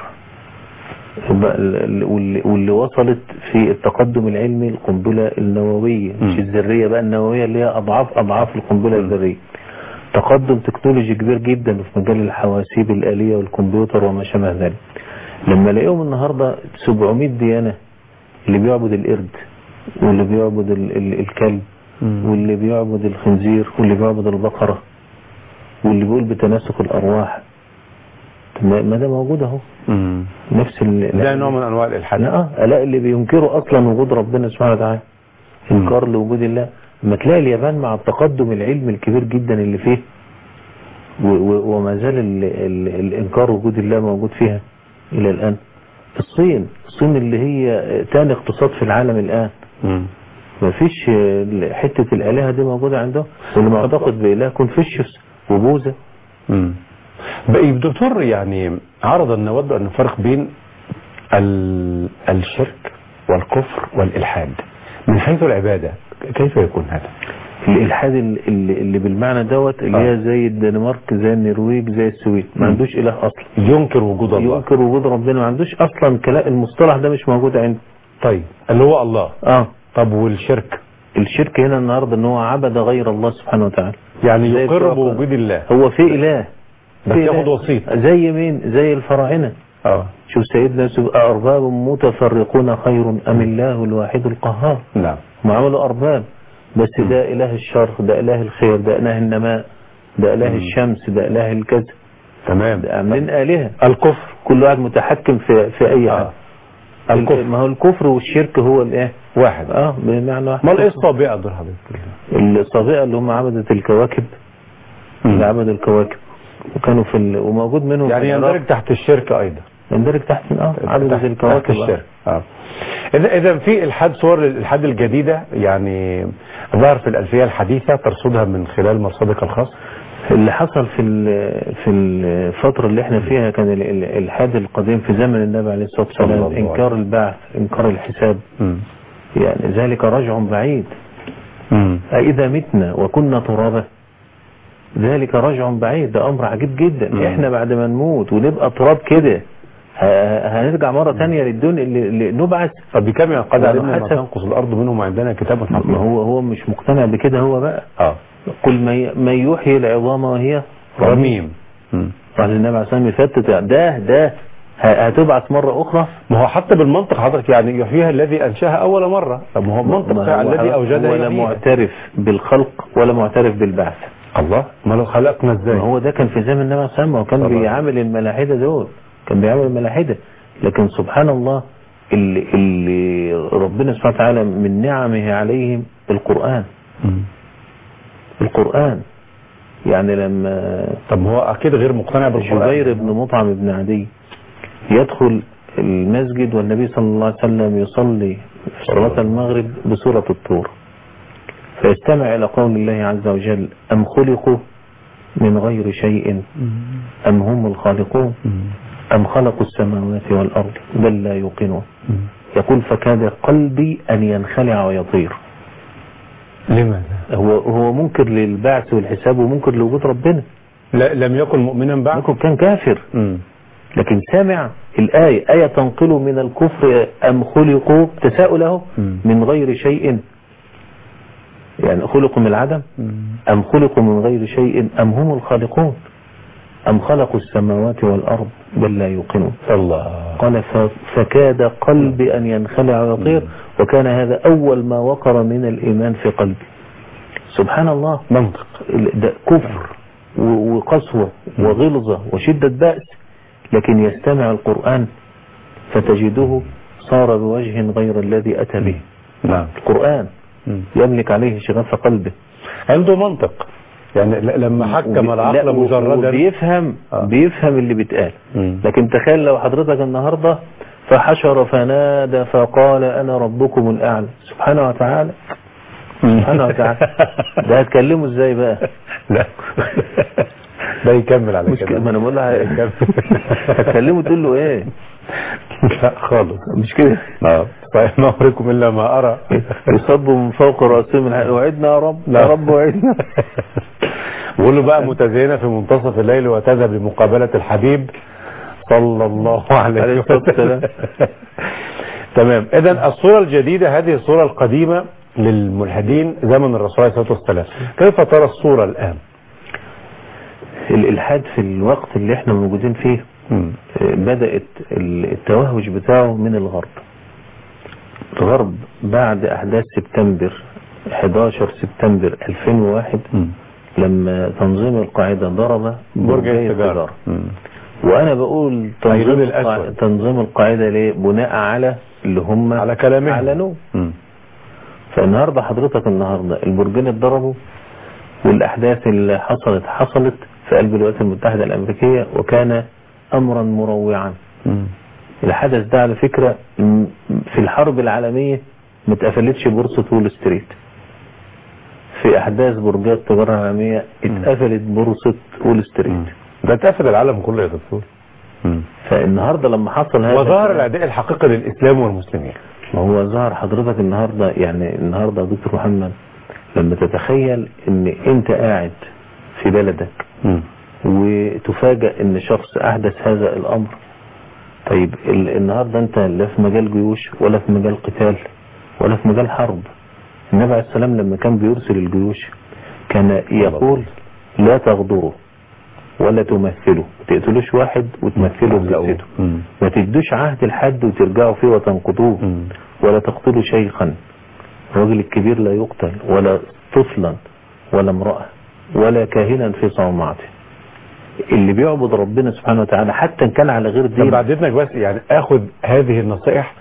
بقى ال- ال- واللي, واللي وصلت في التقدم العلمي القنبلة النووية مش مم. الذرية بقى النووية اللي هي أضعاف أضعاف القنبلة الذرية تقدم تكنولوجي كبير جدا في مجال الحواسيب الآلية والكمبيوتر وما شابه ذلك لما لقيهم النهاردة 700 ديانة اللي بيعبد القرد واللي بيعبد ال- ال- الكلب مم. واللي بيعبد الخنزير واللي بيعبد البقرة واللي بيقول بتناسق الأرواح طب ما ما ده موجود اهو مم. نفس ال ده نوع من أنواع الإلحاد لا لا اللي بينكروا اصلا وجود ربنا سبحانه وتعالى انكار لوجود الله لما تلاقي اليابان مع التقدم العلمي الكبير جدا اللي فيه و- و- وما زال ال ال الانكار وجود الله موجود فيها الى الان الصين الصين اللي هي تاني اقتصاد في العالم الان مم. ما فيش ال- حتة الآلهة دي موجودة عندهم واللي معتقد بإله كونفوشيوس وبوذا مم. بقى دكتور يعني عرض أن نود أن نفرق بين ال- الشرك والكفر والإلحاد من حيث العبادة كيف يكون هذا؟ الإلحاد ال- اللي, اللي بالمعنى دوت اللي آه. هي زي الدنمارك زي النرويج زي السويد ما مم. عندوش إله أصلا ينكر وجود الله ينكر وجود ربنا ما عندوش أصلا كلام المصطلح ده مش موجود عنده طيب اللي هو الله اه طب والشرك الشرك هنا النهارده ان هو عبد غير الله سبحانه وتعالى يعني زي يقر بتوع- بوجود الله هو في إله بس في ياخد إله. وسيط زي مين زي الفراعنة اه شوف سيدنا يوسف أرباب متفرقون خير أم الله الواحد القهار نعم ما عملوا أرباب بس ده إله الشر ده إله الخير ده إله النماء ده إله مم. الشمس ده إله الكذا تمام ده عاملين آلهة الكفر كل واحد متحكم في في أي حاجة آه. الكفر ما هو الكفر والشرك هو الإيه واحد اه بمعنى واحد ما ايه الصابئة دول حضرتك الصابئة اللي هم عبدة الكواكب اللي عبدوا الكواكب وكانوا في ال... وموجود منهم يعني في العراق. يندرج تحت الشرك ايضا يندرج تحت اه عبدة تحت- الكواكب تحت آه. الشرك اه اذا اذا في الحاد صور الالحاد الجديده يعني ظهر في الالفيه الحديثه ترصدها من خلال مرصدك الخاص اللي حصل في ال- في الفترة اللي احنا فيها كان ال- ال- الإلحاد القديم في زمن النبي عليه الصلاة صلى الله والسلام عليه إنكار البعث إنكار الحساب مم. يعني ذلك رجع بعيد مم. أإذا متنا وكنا ترابا ذلك رجع بعيد ده أمر عجيب جدا مم. احنا بعد ما نموت ونبقى تراب كده ه- هنرجع مرة تانية للدنيا اللي اللي نبعث طب بكم قد يعني علمنا ما حسب- تنقص الارض منهم عندنا كتاب ما حفيظ هو هو مش مقتنع بكده هو بقى اه قل من من يحيي العظام وهي رميم مم. قال النبي عليه الصلاة والسلام يفتت ده ده ه- هتبعث مرة أخرى ما هو حتى بالمنطق حضرتك يعني يحييها الذي انشاها اول مره طب ما هو المنطق ما فعلا هو الذي اوجدها ولا يحييها. معترف بالخلق ولا معترف بالبعث الله ما لو خلقنا ازاي ما هو ده كان في زمن النبي عليه الصلاة والسلام وكان طبعا. بيعامل الملاحدة دول كان بيعامل الملاحدة لكن سبحان الله اللي, اللي ربنا سبحانه وتعالى من نعمه عليهم القرآن مم. القرآن يعني لما طب ما هو اكيد غير مقتنع بالقران جبير بن مطعم بن عدي يدخل المسجد والنبي صلى الله عليه وسلم يصلي في صلاة المغرب بسورة الطور فيستمع إلى قول الله عز وجل أم خلقوا من غير شيء أم هم الخالقون مم. أم خلقوا السماوات والأرض بل لا يوقنون مم. يقول فكاد قلبي أن ينخلع ويطير لماذا هو هو منكر للبعث والحساب ومنكر لوجود ربنا لا لم يكن مؤمنا بعد ممكن كان كافر مم. لكن سامع الآية آية تنقل من الكفر أم خلقوا تساؤله مم. من غير شيء يعني خلقوا من العدم مم. أم خلقوا من غير شيء أم هم الخالقون أم خلقوا السماوات والأرض بل لا يوقنون الله قال ف- فكاد قلبي أن ينخلع ويطير وكان هذا أول ما وقر من الإيمان في قلبي سبحان الله منطق ال- ده كفر و- وقسوة وغلظة وشدة بأس لكن يستمع القرآن فتجده صار بوجه غير الذي أتى به نعم القرآن مم. يملك عليه شغف قلبه عنده منطق يعني ل- لما حكم وبي- العقل لا، و- مجردا وبيفهم آه. بيفهم اللي بيتقال مم. لكن تخيل لو حضرتك النهاردة فحشر فنادى فقال أنا ربكم الأعلى سبحانه وتعالى سبحانه وتعالى ده هتكلمه ازاي بقى لا ده يكمل على مش كده كده ما انا بقول لها يكمل. هتكلمه تقول له ايه لا خالص مش كده اه طيب ما أريكم إلا ما أرى يصب من فوق راسهم الحق. وعدنا يا رب يا رب وعدنا بقول له بقى متزينة في منتصف الليل وتذهب لمقابلة الحبيب صلى الله عليه عليه الصلاة والسلام. تمام إذا الصورة الجديدة هذه الصورة القديمة للملحدين زمن الرسول عليه الصلاة والسلام كيف ترى الصورة الآن؟ الإلحاد في الوقت اللي احنا موجودين فيه مم. بدأت التوهج بتاعه من الغرب الغرب بعد أحداث سبتمبر 11 سبتمبر 2001 مم. لما تنظيم القاعدة ضرب برج برجي التجارة مم. وأنا بقول تنظيم, أيلول القاعدة الأسود. تنظيم القاعدة ليه بناء على اللي هم على كلامهم أعلنوه مم. فالنهاردة حضرتك النهاردة البرجين اتضربوا والأحداث اللي حصلت حصلت في قلب الولايات المتحدة الأمريكية وكان أمرا مروعا مم. الحدث ده على فكرة م- في الحرب العالمية ما اتقفلتش بورصة وول ستريت في أحداث برجات التجارة العالمية اتقفلت بورصة وول ستريت مم. ده اتقفل العالم كله يا دكتور مم. فالنهاردة لما حصل هذا وظهر الأداء الحقيقي للإسلام والمسلمين ما هو ظهر حضرتك النهاردة يعني النهاردة يا دكتور محمد لما تتخيل ان انت قاعد في بلدك مم. وتفاجأ ان شخص احدث هذا الامر طيب ال- النهاردة انت لا في مجال جيوش ولا في مجال قتال ولا في مجال حرب النبي عليه السلام لما كان بيرسل الجيوش كان يقول لا تغدروا ولا تمثلوا ما تقتلوش واحد وتمثلوا بجسده مم. ما تدوش عهد لحد وترجعوا فيه وتنقضوه مم. ولا تقتلوا شيخا الرجل الكبير لا يقتل ولا طفلا ولا امرأة ولا كاهنا في صومعته اللي بيعبد ربنا سبحانه وتعالى حتى ان كان على غير طب دين بعد اذنك بس يعني اخد هذه النصائح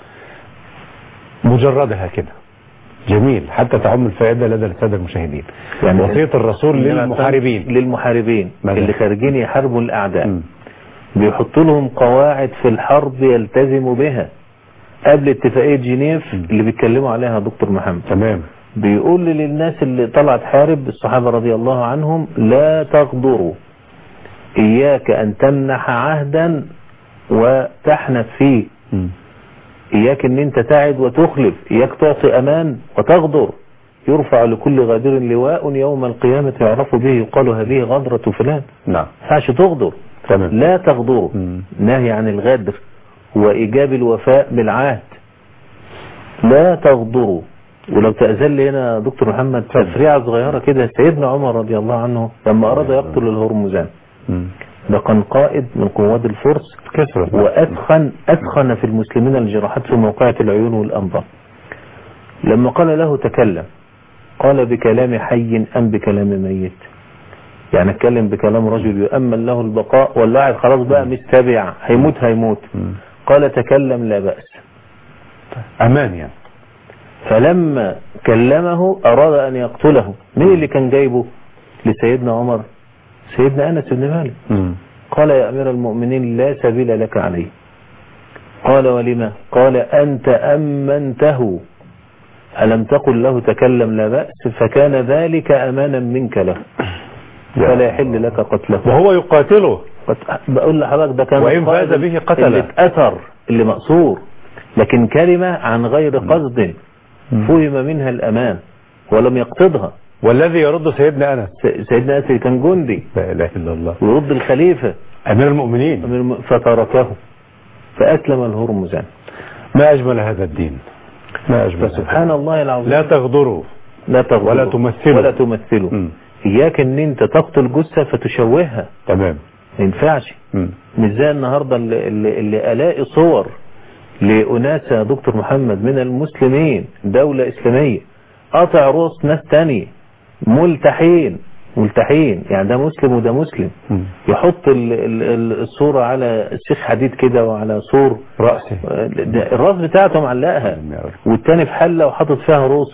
مجردها كده جميل حتى تعم الفائده لدى الساده المشاهدين يعني وصيه الرسول للمحاربين للمحاربين ماذا؟ اللي خارجين يحاربوا الاعداء مم. بيحط لهم قواعد في الحرب يلتزموا بها قبل اتفاقية جنيف اللي بيتكلموا عليها دكتور محمد تمام بيقول للناس اللي طلعت حارب الصحابة رضي الله عنهم لا تغدروا إياك أن تمنح عهدا وتحنف فيه مم. إياك أن أنت تعد وتخلف إياك تعطي أمان وتغدر يرفع لكل غادر لواء يوم القيامة يعرف به يقال هذه غدرة فلان نعم ما ينفعش تغدر تمام لا تغدروا مم. نهي عن الغدر وإيجاب الوفاء بالعهد لا تغدروا ولو تأذن لي هنا يا دكتور محمد تفريعة صغيرة كده سيدنا عمر رضي الله عنه لما أراد يقتل الهرمزان مم. ده كان قائد من قوات الفرس كسرت وأثخن أثخن في المسلمين الجراحات في موقعة العيون والأنظار لما قال له تكلم قال بكلام حي أم بكلام ميت يعني اتكلم بكلام رجل يؤمن له البقاء واللاعب خلاص بقى مستبع هيموت هيموت مم. قال تكلم لا بأس امان يعني فلما كلمه أراد أن يقتله مين اللي كان جايبه لسيدنا عمر سيدنا أنس بن مالك مم. قال يا أمير المؤمنين لا سبيل لك عليه قال ولما قال أنت أمنته ألم تقل له تكلم لا بأس فكان ذلك أمانا منك له فلا يحل لك قتله وهو يقاتله قت- بقول لحضرتك ده كان وإن القائد فاز به قتله. اللي اتأثر اللي مأسور لكن كلمة عن غير قصد فهم منها الأمان ولم يقصدها والذي يرد سيدنا انس س- سيدنا أسر كان جندي لا اله الا الله ويرد الخليفة امير المؤمنين من- فتركه فأسلم الهرمزان ما اجمل هذا الدين ما اجمل هذا فسبحان الله العظيم لا تغدروا لا تغضبوا ولا تمثلوا. ولا تمثلوا مم. إياك أن أنت تقتل جثة فتشوهها تمام ما ينفعش مم. مش زي النهاردة اللي, اللي, اللي ألاقي صور لأناس يا دكتور محمد من المسلمين دولة إسلامية قطع رؤوس ناس تانية ملتحين ملتحين يعني ده مسلم وده مسلم مم. يحط ال ال ال الصورة على الشيخ حديد كده وعلى صور رأسي ده الراس بتاعته معلقها يا رب. والتاني في حلة وحاطط فيها روس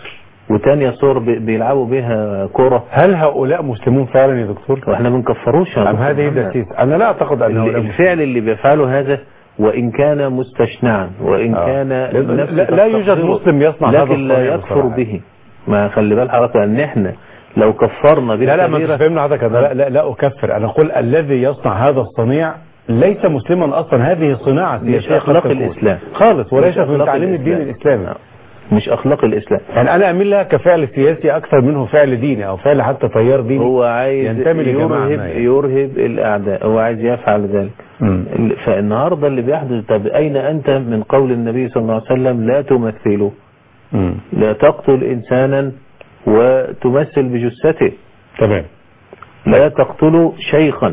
وتانية صور بي- بيلعبوا بيها كرة هل هؤلاء مسلمون فعلا يا دكتور واحنا ما بنكفروش يا ام دكتور هذه محمد. دسيسة انا لا اعتقد ان ال- هؤلاء الفعل اللي بيفعله هذا وإن كان مستشنعا وإن آه. كان لا- النفس لا- لا يوجد تستحضره، مسلم يصنع هذا لكن لا الصنيع يكفر بصراحة. به ما خلي بال حضرتك ان احنا لو كفرنا لا لا ما انت بالكبيرة فهمنا حضرتك انا لا, لا, لا اكفر انا اقول الذي يصنع هذا الصنيع ليس مسلما اصلا هذه صناعه مش سياسية قد أخلاق تكون. الإسلام. خالص وليس مش من أخلاق تعليم الدين الإسلام. الاسلامي مش اخلاق الاسلام يعني انا اميل لها كفعل سياسي اكثر منه فعل ديني او فعل حتى تيار ديني هو عايز ينتمي لجماعة يرهب ما يعني. يرهب الاعداء هو عايز يفعل ذلك مم. ال- فالنهارده اللي بيحدث طب اين انت من قول النبي صلى الله عليه وسلم لا تمثلوا مم. لا تقتل انسانا وتمثل بجثته تمام لا تقتلوا شيخا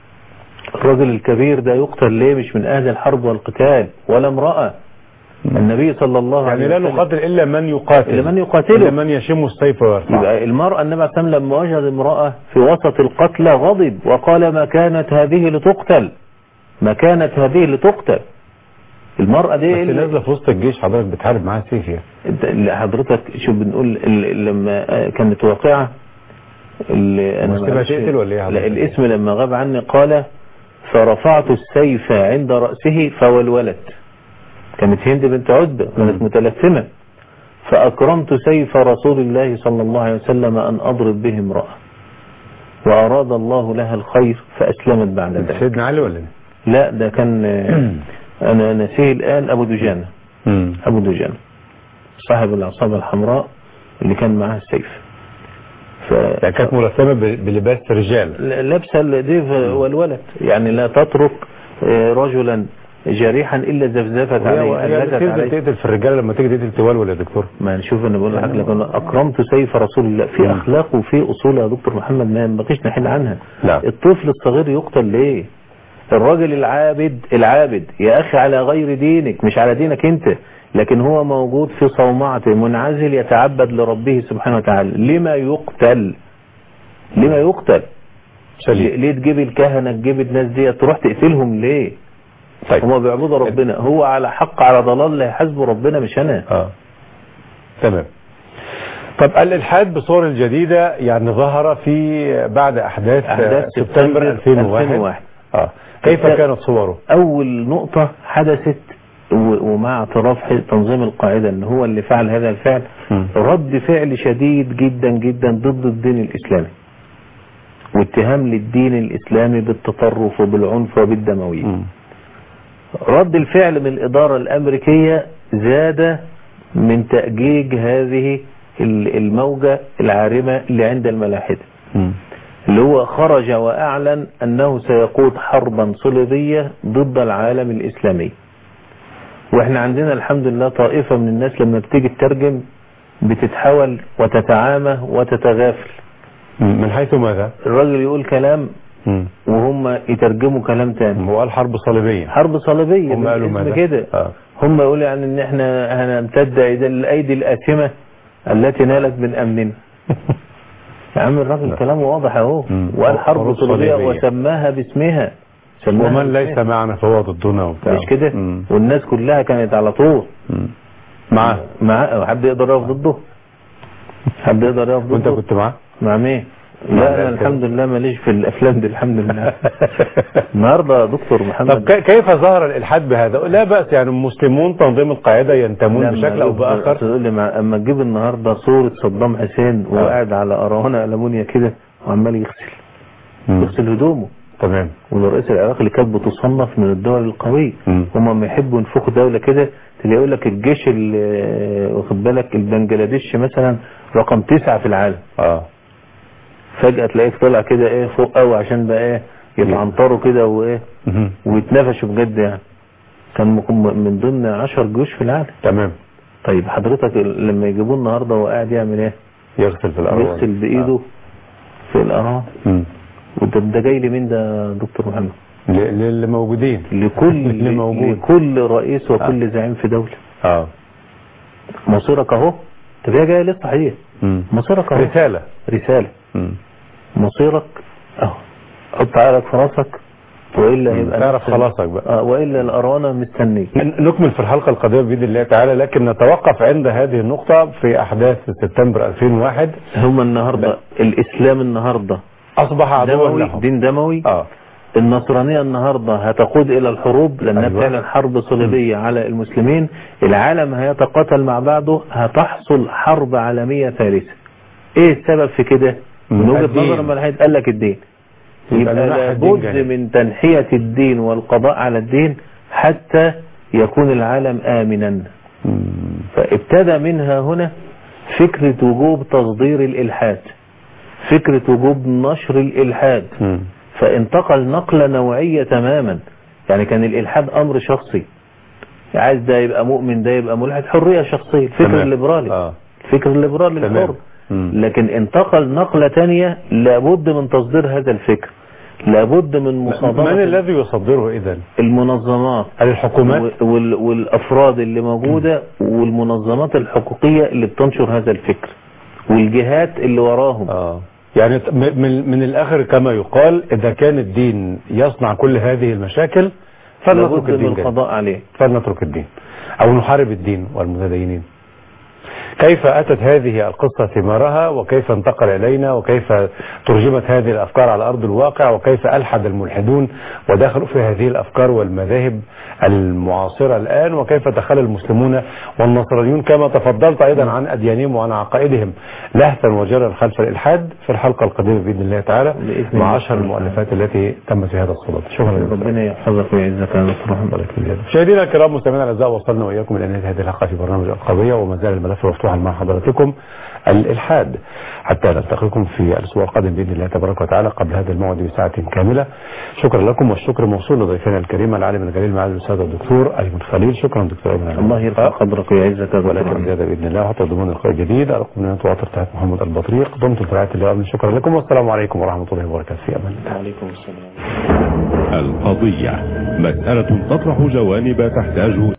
الرجل الكبير ده يقتل ليه مش من اهل الحرب والقتال ولا امرأة النبي صلى الله يعني عليه لا وسلم نقاتل الا من يقاتل إلا من يقاتله. الا من يشم السيف ويرفعه يبقى المرأة النبي عليه الصلاة والسلام لما وجد امرأة في وسط القتلى غضب وقال ما كانت هذه لتقتل ما كانت هذه لتقتل المرأة دي بس اللي- نازله في وسط الجيش حضرتك بتحارب معاها سيف يعني انت- اللي حضرتك شو بنقول ال- لما آه، كانت واقعة اللي انا مسلمة معلش- تقتل ولا ايه يا لا حضرتك؟ الاسم لما غاب عني قال فرفعت السيف عند رأسه فولولت كانت هند بنت عتبة كانت متلثمة فأكرمت سيف رسول الله صلى الله عليه وسلم أن أضرب به امرأة وأراد الله لها الخير فأسلمت بعد ذلك سيدنا علي ولا ايه؟ لا ده كان آه، أنا نسيه الآن أبو دجانة مم. أبو دجانة صاحب العصابة الحمراء اللي كان معاه السيف ف... يعني كانت ملثمه ب- بلباس رجال لابسه الديف والولد يعني لا تترك آه، رجلا جريحا الا زفزفت هي عليه هي ألزت تنزل عليه تقتل في الرجاله لما تيجي تقتل تولول يا دكتور ما نشوف انا بقول لحضرتك لكن اكرمت سيف رسول الله في اخلاق وفي اصول يا دكتور محمد ما ينبغيش نحيد عنها لا. الطفل الصغير يقتل ليه الراجل العابد العابد يا اخي على غير دينك مش على دينك انت لكن هو موجود في صومعته منعزل يتعبد لربه سبحانه وتعالى لما يقتل لما يقتل ليه ليه تجيب الكهنة تجيب الناس دي تروح تقتلهم ليه طيب هما بيعبدوا ربنا هو على حق على ضلال لا يحاسبه ربنا مش انا اه تمام طب الالحاد بصور الجديده يعني ظهر في بعد احداث, أحداث سبتمبر 2001, 2001. اه كيف كان- كانت صوره اول نقطة حدثت و- ومع اعتراف ح- تنظيم القاعدة ان هو اللي فعل هذا الفعل مم. رد فعل شديد جدا جدا ضد الدين الاسلامي واتهام للدين الاسلامي بالتطرف وبالعنف وبالدموية مم. رد الفعل من الإدارة الأمريكية زاد من تأجيج هذه ال- الموجة العارمة اللي عند الملاحدة مم. اللي هو خرج وأعلن أنه سيقود حربا صليبية ضد العالم الإسلامي وإحنا عندنا الحمد لله طائفة من الناس لما بتيجي تترجم بتتحول وتتعامى وتتغافل مم. من حيث ماذا الراجل يقول كلام مم. وهم يترجموا كلام تاني هو قال حرب صليبيه حرب صليبية هم قالوا بالاسم ماذا كده آه. هم يقولوا يعني ان احنا هنمتد الى الايدي الآثمة التي نالت من امننا يا عم الراجل كلامه واضح اهو مم. وقال حرب حروب صليبية صليبية. وسماها باسمها سماها ومن باسمها. ليس معنا فهو ضدنا وبتاع مش كده مم. والناس كلها كانت على طول مم. معاه مع حد يقدر يقف ضده حد يقدر يقف وانت ضده كنت معاه مع مين مع لا انا ذلك. الحمد لله ماليش في الافلام دي الحمد لله النهارده يا دكتور طب محمد كي- كيف ظهر الالحاد بهذا لا باس يعني المسلمون تنظيم القاعده ينتمون لما بشكل او أجيب- باخر تقول لي مع- اما تجيب النهارده صورة صدام حسين وهو آه. قاعد على أراهنة ألمونيا كده وعمال يغسل مم. يغسل هدومه تمام والرئيس العراق اللي كانت بتصنف من الدول القوية مم. هما ما يحبوا ينفخوا دولة كده تلاقي يقول لك الجيش ال- واخد بالك البنجلاديش مثلا رقم تسعة في العالم اه فجأة تلاقيك طلع كده ايه فوق قوي عشان بقى ايه يتعنطروا كده وايه مهم. ويتنافسوا بجد يعني كان مكم- من ضمن عشر جيوش في العالم تمام طيب حضرتك ال- لما يجيبوه النهارده وهو قاعد يعمل ايه يغسل في الارض يغسل بايده في الأرام مم. وده ده جاي لمين ده يا دكتور محمد ل- للي موجودين لكل اللي موجود. لكل رئيس وكل زعيم في دولة اه مصيرك اهو طب هي جايه ليه صحيح مم. مصيرك اهو رساله رسالة مم. مصيرك اهو حط عقلك في راسك والا هيبقى تعرف نفس- خلاصك بقى. آه والا الأروانة مستنيك نكمل في الحلقة القادمة بإذن الله تعالى لكن نتوقف عند هذه النقطة في أحداث سبتمبر 2001 هم النهاردة الإسلام النهاردة أصبح عدوا دموي لهم دين دموي آه النصرانية النهاردة هتقود إلى الحروب لأنها أيوة. بتعلن حرب صليبية على المسلمين العالم هيتقاتل مع بعضه هتحصل حرب عالمية ثالثة إيه السبب في كده؟ من وجهة الدين. نظر الملحد قال لك الدين يبقى يبقى ننحي الدين لابد جانب. من تنحية الدين والقضاء على الدين حتى يكون العالم آمنا مم. فابتدى منها هنا فكرة وجوب تصدير الإلحاد فكرة وجوب نشر الإلحاد مم. فانتقل نقلة نوعية تماما يعني كان الإلحاد أمر شخصي عايز ده يبقى مؤمن ده يبقى ملحد حرية شخصية الفكر تمام. الليبرالي آه. الفكر الليبرالي تمام. الحر مم. لكن انتقل نقلة تانية لابد من تصدير هذا الفكر لابد من مصادرة من الذي يصدره إذا؟ المنظمات هل الحكومات؟ وال- وال- والافراد اللي موجودة والمنظمات الحقوقية اللي بتنشر هذا الفكر والجهات اللي وراهم آه يعني ت- م- من, من الآخر كما يقال إذا كان الدين يصنع كل هذه المشاكل فلنترك لابد من الدين جانب. القضاء عليه فلنترك الدين أو نحارب الدين والمتدينين كيف أتت هذه القصة ثمارها وكيف انتقل إلينا وكيف ترجمت هذه الأفكار على أرض الواقع وكيف ألحد الملحدون ودخلوا في هذه الأفكار والمذاهب المعاصرة الآن وكيف دخل المسلمون والنصرانيون كما تفضلت أيضا عن أديانهم وعن عقائدهم لهثا وجرا خلف الإلحاد في الحلقة القادمة بإذن الله تعالى بإذن مع الله. أشهر المؤلفات التي تمت في هذا الصدد شكرا جزيلا ربنا يحفظك ويعزك يا نصر الله مشاهدينا الكرام مستمعينا الاعزاء وصلنا واياكم الى نهايه هذه الحلقه في برنامج القضيه وما زال الملف مفتوحا مع حضراتكم الالحاد حتى نلتقيكم في الاسبوع القادم باذن الله تبارك وتعالى قبل هذا الموعد بساعه كامله شكرا لكم والشكر موصول لضيفنا الكريم العالم الجليل معالي الاستاذ الدكتور ايمن خليل شكرا دكتور ايمن على الله يرفع اللقاء. قدرك ويعزك يا ولكن دكتور زياده باذن الله وحتى ضمن اللقاء الجديد ارقم من واتر تحت محمد البطريق دمتم في رعايه الله شكرا لكم والسلام عليكم ورحمه الله وبركاته في امان الله وعليكم السلام القضية مسألة تطرح جوانب تحتاج